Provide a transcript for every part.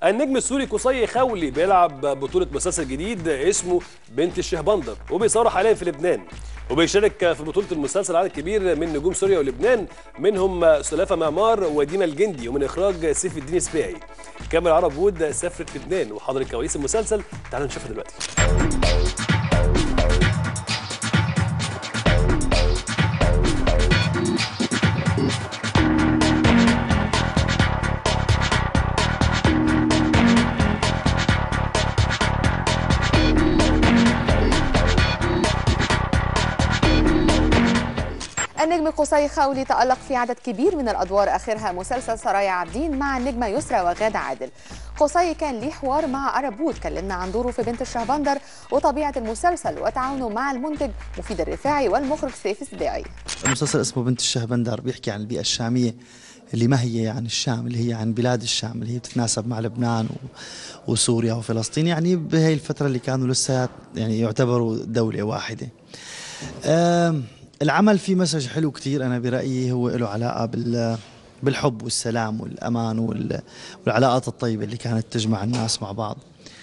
النجم السوري قصي خولي بيلعب بطولة مسلسل جديد اسمه بنت الشهبندر وبيصور حاليا في لبنان وبيشارك في بطولة المسلسل عدد كبير من نجوم سوريا ولبنان منهم سلافة معمار ودينا الجندي ومن إخراج سيف الدين سباعي كاميرا عرب وود سافرت لبنان وحضرت كواليس المسلسل تعالوا نشوفها دلوقتي النجم قصي خولي تألق في عدد كبير من الأدوار آخرها مسلسل سرايا عابدين مع النجمة يسرى وغادة عادل قصي كان ليه حوار مع أربود كلمنا عن دوره في بنت الشهبندر وطبيعة المسلسل وتعاونه مع المنتج مفيد الرفاعي والمخرج سيف السباعي المسلسل اسمه بنت الشهبندر بيحكي عن البيئة الشامية اللي ما هي عن الشام اللي هي عن بلاد الشام اللي هي بتتناسب مع لبنان و... وسوريا وفلسطين يعني بهي الفترة اللي كانوا لسه يعني يعتبروا دولة واحدة آم، العمل فيه مسج حلو كتير أنا برأيي هو له علاقة بال بالحب والسلام والأمان وال... والعلاقات الطيبة اللي كانت تجمع الناس مع بعض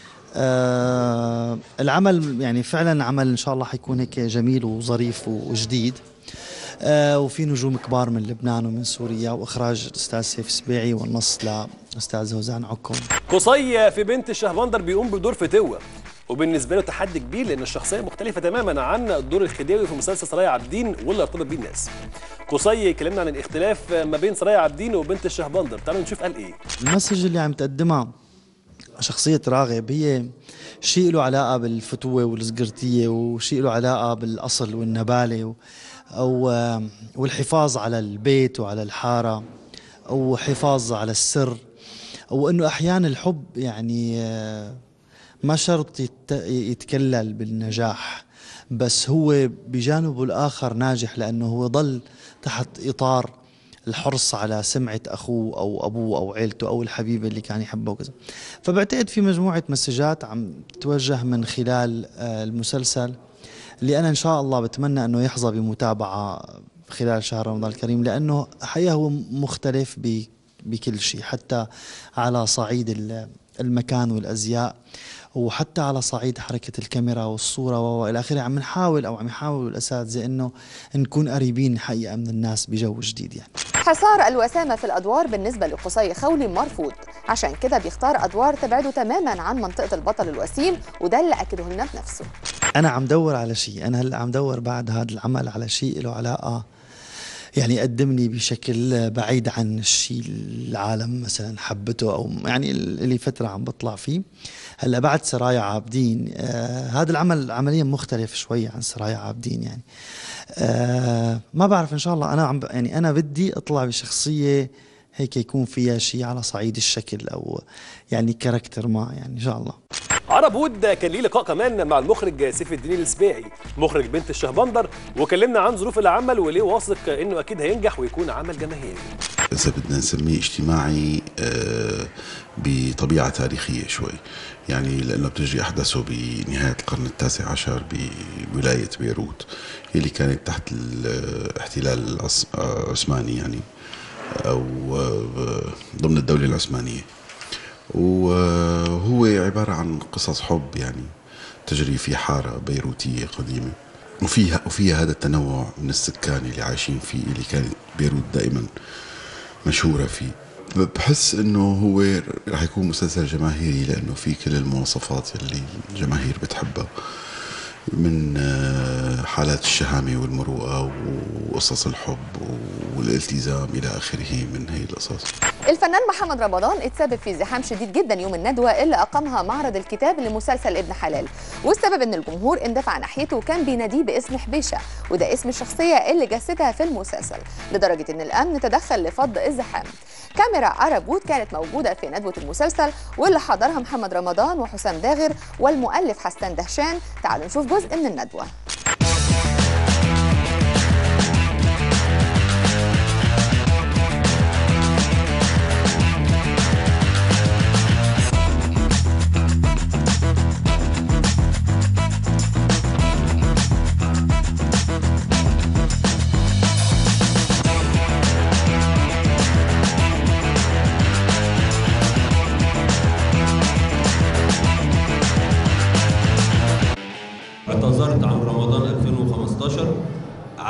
آه العمل يعني فعلا عمل إن شاء الله حيكون هيك جميل وظريف وجديد آه وفي نجوم كبار من لبنان ومن سوريا واخراج الاستاذ سيف سبيعي والنص لاستاذ هوزان عكم قصي في بنت الشهبندر بيقوم بدور فتوة وبالنسبه له تحدي كبير لان الشخصيه مختلفه تماما عن الدور الخديوي في مسلسل سرايا عابدين واللي ارتبط بيه الناس. قصي كلمنا عن الاختلاف ما بين سرايا عابدين وبنت الشهبندر، تعالوا نشوف قال ايه. المسج اللي عم تقدمها شخصية راغب هي شيء له علاقة بالفتوة والزقرتية وشيء له علاقة بالأصل والنبالة و أو آه، والحفاظ على البيت وعلى الحارة أو حفاظ على السر أو أنه أحيانا الحب يعني آه، ما شرط يت- يتكلل بالنجاح بس هو بجانبه الآخر ناجح لأنه هو ضل تحت إطار الحرص على سمعة أخوه أو أبوه أو عيلته أو الحبيبة اللي كان يحبها وكذا فبعتقد في مجموعة مسجات عم توجه من خلال آه، المسلسل اللي أنا إن شاء الله بتمنى أنه يحظى بمتابعة خلال شهر رمضان الكريم لأنه حقيقة هو مختلف ب- بكل شيء حتى على صعيد ال- المكان والأزياء وحتى على صعيد حركة الكاميرا والصورة وإلى آخره عم نحاول أو عم يحاولوا الأساتذة إنه نكون قريبين حقيقة من الناس بجو جديد يعني حصار الوسامة في الأدوار بالنسبة لقصي خولي مرفوض عشان كده بيختار أدوار تبعده تماما عن منطقة البطل الوسيم وده اللي أكده لنا بنفسه أنا عم دور على شيء أنا هلا عم دور بعد هذا العمل على شيء له علاقة يعني يقدمني بشكل بعيد عن الشيء العالم مثلا حبته او يعني اللي فتره عم بطلع فيه هلا بعد سرايا عابدين آه هذا العمل عمليا مختلف شوي عن سرايا عابدين يعني آه ما بعرف ان شاء الله انا عم ب- يعني انا بدي اطلع بشخصيه هيك يكون فيها شيء على صعيد الشكل او يعني كاركتر ما يعني ان شاء الله عرب وود كان ليه لقاء كمان مع المخرج سيف الدين السباعي مخرج بنت الشهبندر وكلمنا عن ظروف العمل وليه واثق انه اكيد هينجح ويكون عمل جماهيري. إذا بدنا نسميه اجتماعي آه، بطبيعة تاريخية شوي يعني لأنه بتجري أحداثه بنهاية القرن التاسع عشر بولاية بيروت اللي كانت تحت الاحتلال العث- آه، العثماني يعني أو آه، ضمن الدولة العثمانية وهو عبارة عن قصص حب يعني تجري في حارة بيروتية قديمة وفيها وفيها هذا التنوع من السكان اللي عايشين فيه اللي كانت بيروت دائما مشهورة فيه بحس انه هو رح يكون مسلسل جماهيري لانه في كل المواصفات اللي الجماهير بتحبها من آه، حالات الشهامة والمروءة وقصص الحب والالتزام إلى آخره من هي القصص الفنان محمد رمضان اتسبب في زحام شديد جدا يوم الندوة اللي أقامها معرض الكتاب لمسلسل ابن حلال والسبب إن الجمهور اندفع ناحيته وكان بيناديه باسم حبيشة وده اسم الشخصية اللي جسدها في المسلسل لدرجة إن الأمن تدخل لفض الزحام كاميرا عرب وود كانت موجودة في ندوة المسلسل واللي حضرها محمد رمضان وحسام داغر والمؤلف حسان دهشان تعالوا نشوف جزء من الندوة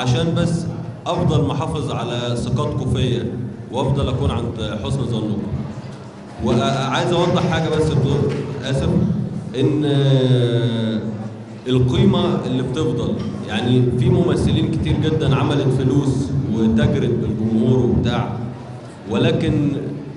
عشان بس افضل محافظ على ثقتكم فيا وافضل اكون عند حسن ظنكم وعايز اوضح حاجه بس بدون اسف ان آه، القيمه اللي بتفضل يعني في ممثلين كتير جدا عملت فلوس وتجرت بالجمهور وبتاع ولكن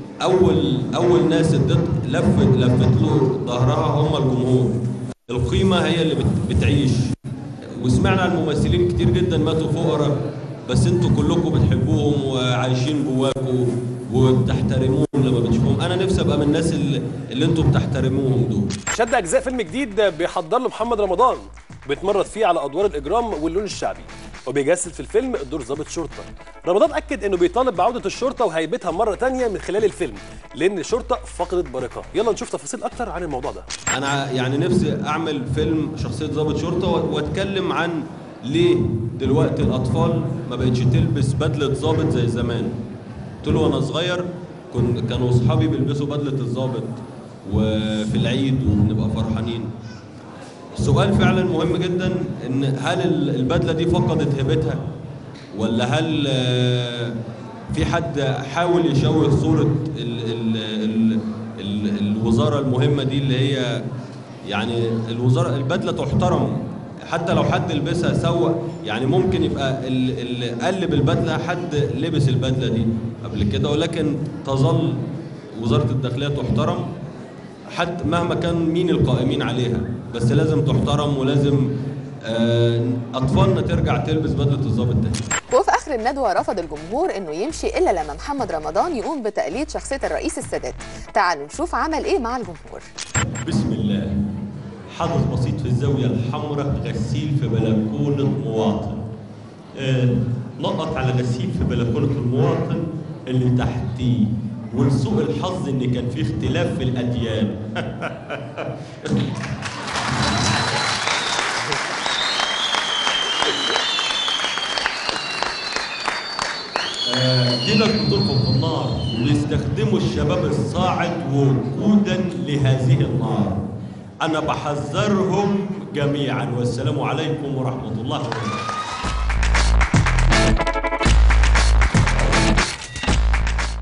اول اول ناس ادت لفت لفت له ظهرها هم الجمهور القيمه هي اللي بت- بتعيش وسمعنا عن ممثلين كتير جدا ماتوا فقراء بس انتوا كلكم بتحبوهم وعايشين جواكم وبتحترموهم لما بتشوفوهم انا نفسي ابقى من الناس اللي, اللي انتوا بتحترموهم دول شد اجزاء فيلم جديد بيحضر له محمد رمضان بيتمرد فيه على ادوار الاجرام واللون الشعبي وبيجسد في الفيلم دور ضابط شرطه رمضان اكد انه بيطالب بعوده الشرطه وهيبتها مره تانية من خلال الفيلم لان الشرطه فقدت بركه يلا نشوف تفاصيل اكتر عن الموضوع ده انا يعني نفسي اعمل فيلم شخصيه ضابط شرطه و- واتكلم عن ليه دلوقتي الاطفال ما بقتش تلبس بدله ضابط زي زمان قلت له وانا صغير كن كانوا اصحابي بيلبسوا بدله الضابط وفي العيد وبنبقى فرحانين السؤال فعلا مهم جدا ان هل ال- البدله دي فقدت هيبتها ولا هل آه، في حد حاول يشوه صوره ال ال ال ال الوزاره المهمه دي اللي هي يعني الوزاره البدله تحترم حتى لو حد لبسها سوى يعني ممكن يبقى ال- اللي قلب البدله حد لبس البدله دي قبل كده ولكن تظل وزاره الداخليه تحترم حتى مهما كان مين القائمين عليها بس لازم تحترم ولازم آه، اطفالنا ترجع تلبس بدله الضابط تاني وفي اخر الندوه رفض الجمهور انه يمشي الا لما محمد رمضان يقوم بتقليد شخصيه الرئيس السادات تعالوا نشوف عمل ايه مع الجمهور بسم الله حدث بسيط في الزاوية الحمراء غسيل في بلكونة مواطن آه نقط على غسيل في بلكونة المواطن اللي تحتيه ولسوء الحظ ان كان في اختلاف في الاديان آه، دي بتلقوا في النار ويستخدموا الشباب الصاعد وقودا لهذه النار انا بحذرهم جميعا والسلام عليكم ورحمه الله وبركاته